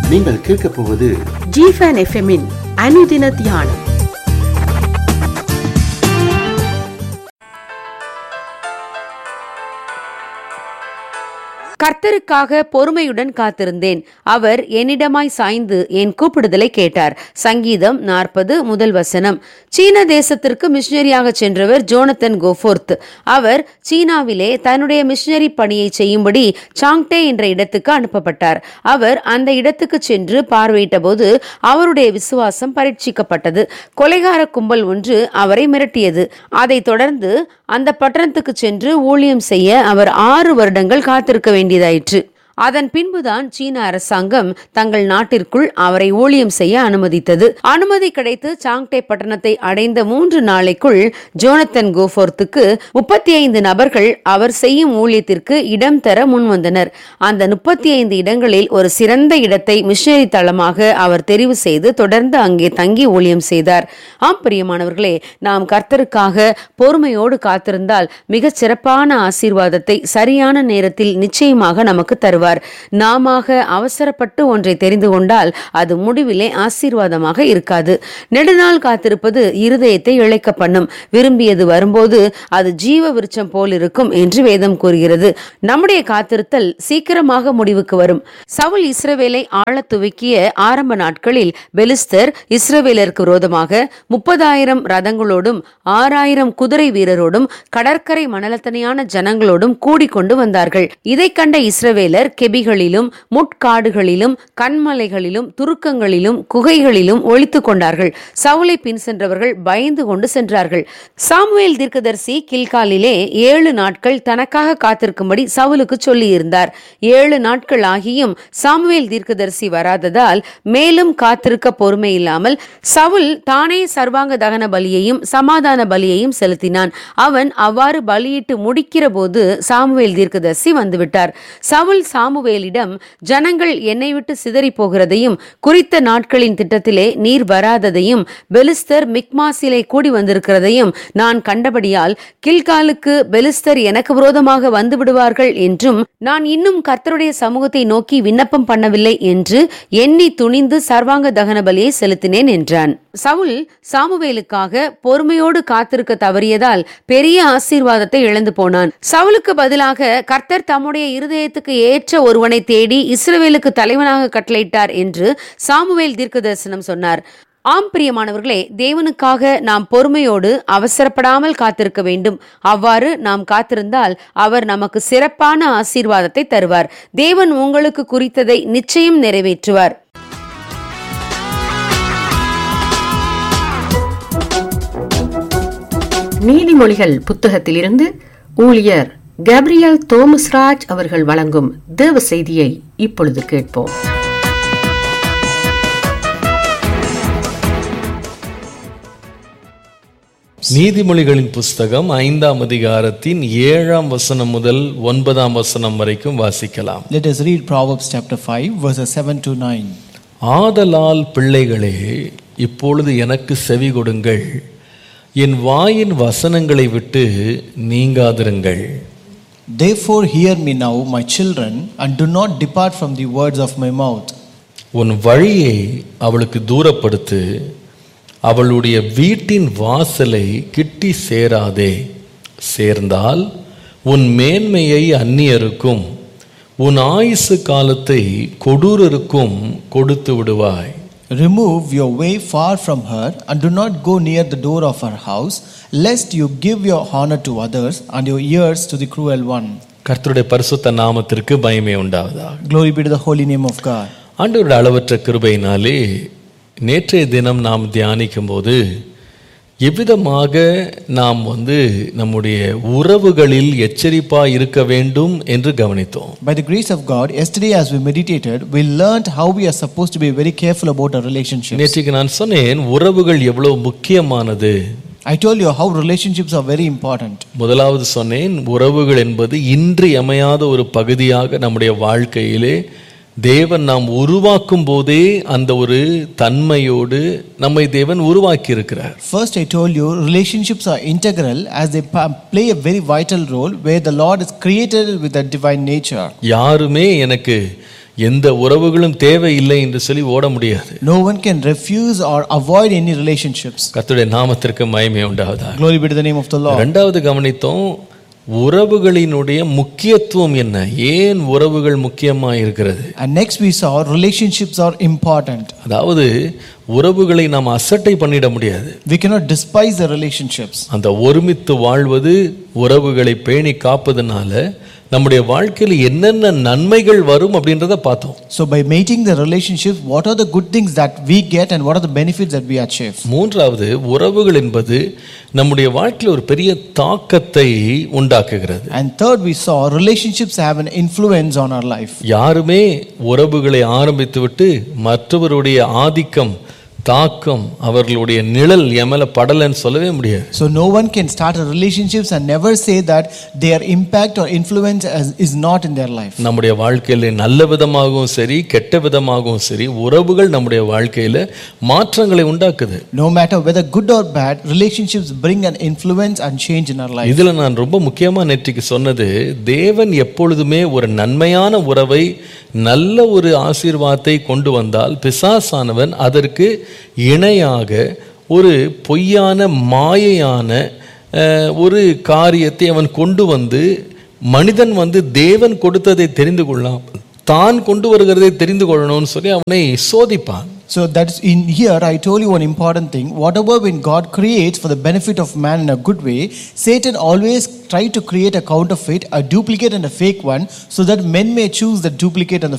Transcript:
நீங்கள் கேட்கப் போவது ஜிஃபன் எஃப்எம்மின் அனுதின தியானம் கர்த்தருக்காக பொறுமையுடன் காத்திருந்தேன் அவர் என்னிடமாய் சாய்ந்து என் கூப்பிடுதலை கேட்டார் சங்கீதம் நாற்பது முதல் வசனம் சீன தேசத்திற்கு மிஷனரியாக சென்றவர் ஜோனத்தன் கோஃபோர்த் அவர் சீனாவிலே தன்னுடைய மிஷனரி பணியை செய்யும்படி சாங்டே என்ற இடத்துக்கு அனுப்பப்பட்டார் அவர் அந்த இடத்துக்கு சென்று பார்வையிட்ட போது அவருடைய விசுவாசம் பரீட்சிக்கப்பட்டது கொலைகார கும்பல் ஒன்று அவரை மிரட்டியது அதைத் தொடர்ந்து அந்த பட்டணத்துக்கு சென்று ஊழியம் செய்ய அவர் ஆறு வருடங்கள் காத்திருக்க வேண்டியதாயிற்று அதன் பின்புதான் சீன அரசாங்கம் தங்கள் நாட்டிற்குள் அவரை ஊழியம் செய்ய அனுமதித்தது அனுமதி கிடைத்து சாங்டே பட்டணத்தை அடைந்த மூன்று நாளைக்குள் ஜோனத்தன் கோஃபோர்த்துக்கு முப்பத்தி ஐந்து நபர்கள் அவர் செய்யும் ஊழியத்திற்கு இடம் தர முன்வந்தனர் அந்த முப்பத்தி ஐந்து இடங்களில் ஒரு சிறந்த இடத்தை மிஷனரி தளமாக அவர் தெரிவு செய்து தொடர்ந்து அங்கே தங்கி ஊழியம் செய்தார் ஆம் பிரியமானவர்களே நாம் கர்த்தருக்காக பொறுமையோடு காத்திருந்தால் மிகச் சிறப்பான ஆசீர்வாதத்தை சரியான நேரத்தில் நிச்சயமாக நமக்கு தருவார் நாம அவசரப்பட்டு ஒன்றை தெரிந்து கொண்டால் அது முடிவிலே ஆசீர்வாதமாக இருக்காது நெடுநாள் காத்திருப்பது இருதயத்தை இழைக்க பண்ணும் விரும்பியது வரும்போது அது ஜீவ விருட்சம் போல் இருக்கும் என்று வேதம் கூறுகிறது நம்முடைய காத்திருத்தல் சீக்கிரமாக முடிவுக்கு வரும் சவுல் இஸ்ரவேலை ஆளத் துவக்கிய ஆரம்ப நாட்களில் பெலிஸ்தர் இஸ்ரவேலருக்கு விரோதமாக முப்பதாயிரம் ரதங்களோடும் ஆறாயிரம் குதிரை வீரரோடும் கடற்கரை மணலத்தனையான ஜனங்களோடும் கூடிக்கொண்டு வந்தார்கள் இதை கண்ட இஸ்ரவேலர் கெபிகளிலும் முட்காடுகளிலும் கண்மலைகளிலும் துருக்கங்களிலும் குகைகளிலும் ஒளித்துக் கொண்டார்கள் சவுலை பின் சென்றவர்கள் பயந்து கொண்டு சென்றார்கள் சாமுவேல் தீர்க்கதரிசி கில்காலிலே ஏழு நாட்கள் தனக்காக காத்திருக்கும்படி சவுலுக்கு சொல்லியிருந்தார் ஏழு நாட்கள் ஆகியும் சாமுவேல் தீர்க்கதரிசி வராததால் மேலும் காத்திருக்க பொறுமை இல்லாமல் சவுல் தானே சர்வாங்க தகன பலியையும் சமாதான பலியையும் செலுத்தினான் அவன் அவ்வாறு பலியிட்டு முடிக்கிற போது சாமுவேல் தீர்க்கதரிசி வந்துவிட்டார் சவுல் சாமுவேலிடம் ஜனங்கள் என்னை விட்டு சிதறி போகிறதையும் குறித்த நாட்களின் திட்டத்திலே நீர் வராததையும் பெலிஸ்தர் மிக்மாசிலே கூடி வந்திருக்கிறதையும் நான் கண்டபடியால் கில்காலுக்கு பெலிஸ்தர் எனக்கு விரோதமாக வந்து விடுவார்கள் என்றும் நான் இன்னும் கர்த்தருடைய சமூகத்தை நோக்கி விண்ணப்பம் பண்ணவில்லை என்று எண்ணி துணிந்து சர்வாங்க தகன பலியை செலுத்தினேன் என்றான் சவுல் சாமுவேலுக்காக பொறுமையோடு காத்திருக்க தவறியதால் பெரிய ஆசீர்வாதத்தை இழந்து போனான் சவுலுக்கு பதிலாக கர்த்தர் தம்முடைய இருதயத்துக்கு ஏற்ற ஒருவனை தேடி இஸ்ரவேலுக்கு தலைவனாக கட்டளையிட்டார் என்று சாமுவேல் தீர்க்க தரிசனம் சொன்னார் ஆம் பிரியமானவர்களே தேவனுக்காக நாம் பொறுமையோடு அவசரப்படாமல் காத்திருக்க வேண்டும் அவ்வாறு நாம் காத்திருந்தால் அவர் நமக்கு சிறப்பான ஆசீர்வாதத்தை தருவார் தேவன் உங்களுக்கு குறித்ததை நிச்சயம் நிறைவேற்றுவார் நீதிமொழிகள் புத்தகத்திலிருந்து ஊழியர் கேப்ரியல் தோமஸ்ராஜ் அவர்கள் வழங்கும் தேவ செய்தியை இப்பொழுது கேட்போம் நீதிமொழிகளின் புஸ்தகம் ஐந்தாம் அதிகாரத்தின் ஏழாம் வசனம் முதல் ஒன்பதாம் வசனம் வரைக்கும் வாசிக்கலாம் Let us read Proverbs chapter 5, verses 7 to 9. ஆதலால் பிள்ளைகளே இப்பொழுது எனக்கு செவி கொடுங்கள் என் வாயின் வசனங்களை விட்டு நீங்காதிருங்கள் Therefore, hear me now, my children, and do not depart from the words of my mouth. உன் வழியை அவளுக்கு தூரப்படுத்து அவளுடைய வீட்டின் வாசலை கிட்டி சேராதே சேர்ந்தால் உன் மேன்மையை அந்நியருக்கும் உன் ஆயுசு காலத்தை கொடூரருக்கும் கொடுத்து விடுவாய் Remove your way far from her, and do not go near the door of her house, lest you give your honor to others and your ears to the cruel one. கர்த்தருடைய பரிசுத்த நாமத்திற்கு பயமே உண்டாவதாக Glory be to the holy name of God. ஆண்டவருடைய அளவற்ற கிருபையினாலே நேற்றைய தினம் நாம் தியானிக்கும் போது எவ்விதமாக நாம் வந்து நம்முடைய உறவுகளில் எச்சரிப்பாக இருக்க வேண்டும் என்று கவனித்தோம் By the grace of God, yesterday as we meditated, we learned how we are supposed to be very careful about our relationships. நேற்றைக்கு நான் சொன்னேன் உறவுகள் எவ்வளவு முக்கியமானது I told you how relationships are very important. முதலாவது சொன்னேன் உறவுகள் என்பது இன்றியமையாத ஒரு பகுதியாக நம்முடைய வாழ்க்கையிலே தேவன் நாம் உருவாக்கும் போதே அந்த ஒரு தன்மையோடு நம்மை தேவன் உருவாக்கி இருக்கிறார் First, I told you relationships are integral as they pa- play a very vital role where the Lord is created with a divine nature. யாருமே எனக்கு எந்த உறவுகளும் தேவையில்லை என்று சொல்லி ஓட முடியாது No one can refuse or avoid any relationships. கர்த்தருடைய நாமத்திற்கு மகிமை உண்டாவதா Glory be to the name of the Lord. ரெண்டாவது கவனித்தோம் உறவுகளினுடைய முக்கியத்துவம் என்ன ஏன் உறவுகள் முக்கியமா இருக்கிறது And next we saw relationships are important. அதாவது உறவுகளை நாம் அசட்டை பண்ணிட முடியாது We cannot despise the relationships. அந்த ஒருமித்து வாழ்வது உறவுகளை பேணி காப்பதனால நம்முடைய வாழ்க்கையில் என்னென்ன நன்மைகள் வரும் அப்படின்றத பார்த்தோம் So by mating the relationships, what are the good things that we get and what are the benefits that we achieve? மூன்றாவது உறவுகள் என்பது நம்முடைய வாழ்க்கையில் ஒரு பெரிய தாக்கத்தை உண்டாக்குகிறது And third, we saw relationships have an influence on our life. யாருமே உறவுகளை ஆரம்பித்துவிட்டு மற்றவருடைய ஆதிக்கம் தாக்கம் அவர்களுடைய நிழல் என் மேல படலைன்னு சொல்லவே முடியாது So no one can start a relationships and never say that their impact or influence is- is not in their life. நம்முடைய வாழ்க்கையில நல்ல விதமாகவும் சரி கெட்ட விதமாகவும் சரி உறவுகள் நம்முடைய வாழ்க்கையில மாற்றங்களை உண்டாக்குது No matter whether good or bad, relationships bring an influence and change in our life. இதுல நான் ரொம்ப முக்கியமா நேற்றுக்கு சொன்னது தேவன் எப்பொழுதுமே ஒரு நன்மையான உறவை நல்ல ஒரு ஆசீர்வாதத்தை கொண்டு வந்தால் பிசாசானவன் அதற்கு இணையாக ஒரு பொய்யான மாயையான அஹ், ஒரு காரியத்தை அவன் கொண்டு வந்து மனிதன் வந்து தேவன் கொடுத்ததை தெரிந்து கொள்ளலாம் தான் கொண்டு வருகிறதை தெரிந்து கொள்ளணும்னு சொல்லி அவனை சோதிப்பான் So that's in here I told you one important thing. Whatever when God creates for the benefit of man in a good way, Satan always try to create a counterfeit, a duplicate and a fake one, so that men may choose the duplicate and the